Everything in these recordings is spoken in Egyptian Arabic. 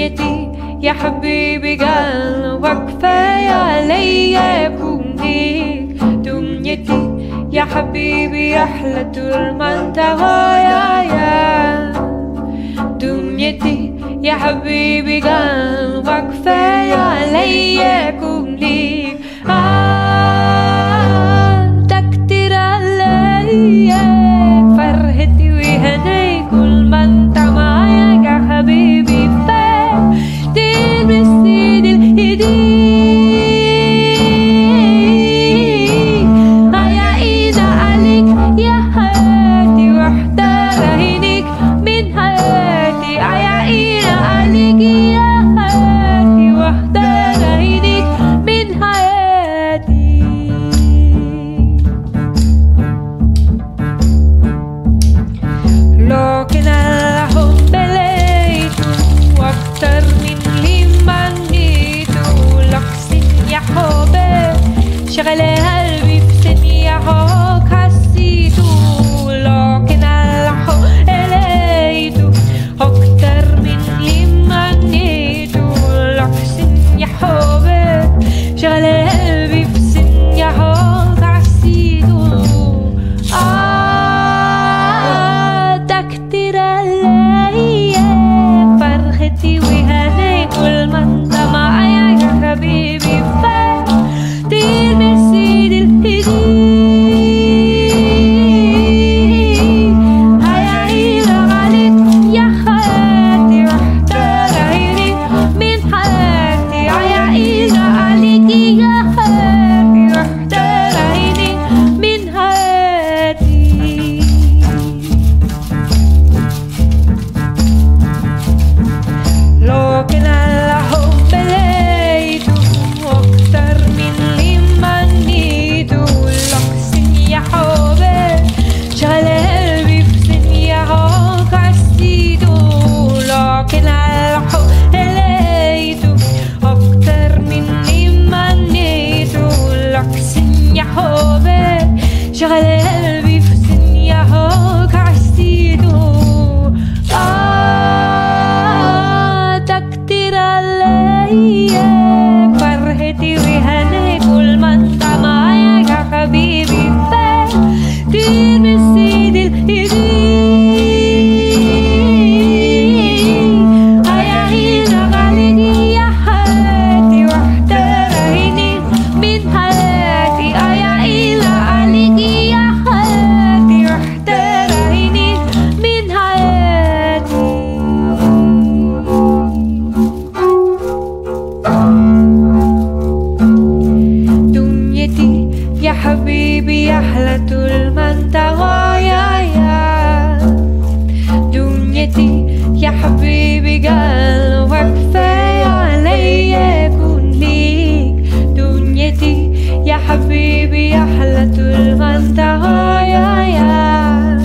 دنيتي يا حبيبي قلبك كفاية عليا يكون ليك دنيتي يا حبيبي أحلى طول ما انت غاية يا دنيتي يا حبيبي قلبك كفاية عليا يكون ليك آه ده كتير عليا فرحتي وهناي كل ما انت معايا يا حبيبي فاهم تلبس ايدي الايدين يا ايد عليك يا حياتي واحتار عينيك من حياتي يا ايد عليك يا حياتي واحتار عينيك من حياتي لكن الحب لقيته أكتر من اللي منيته لحظة يا حبي شغل قلبي في ثانية هوك حسيته لكن الحب لقيته أكتر من اللي منيته لحظة يا حبي شغل قلبي في ثانية هوك حسيته آه ده كتير عليا فرحتي وهناي كل ما انت معايا يا حبيبي فاهم تلمس ايدي الايدين هيا عينك عليك يا حياتي واحتار عيني من حياتي هيا عينك عليك يا حياتي واحتار عيني من حياتي لكن الحب لقيته أكتر من اللي منيته لحظة يا حبي شغل قلبي في ثانية هوك حسيته لكن الحب لقيته أكتر من اللي منيته لحظة يا حبي شغل قلبي في ثانية هوك حسيته آه ده كتير عليا فرحتي وهناي كل ما انت معايا يا حبيبي فاهم تلمس ايدي الايدين هيا عينك عليك يا حياتي واحتار عيني من حياتي هيا عينك عليك يا حياتي واحتار عيني من حياتي دنيتي يا حبيبي أحلى طول ما انت غاية يا دنيتي يا حبيبي قلبك كفاية عليا يكون ليك دنيتي يا حبيبي أحلى طول ما انت غاية يا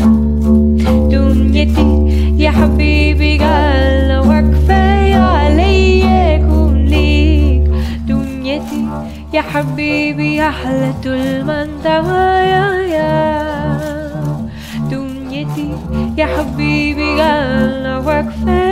دنيتي يا حبيبي قلبك كفاية عليا يكون ليك دنيتي يا حبيبي أحلى طول ما انت معايا يا دنيتي يا حبيبي قلبك كفاية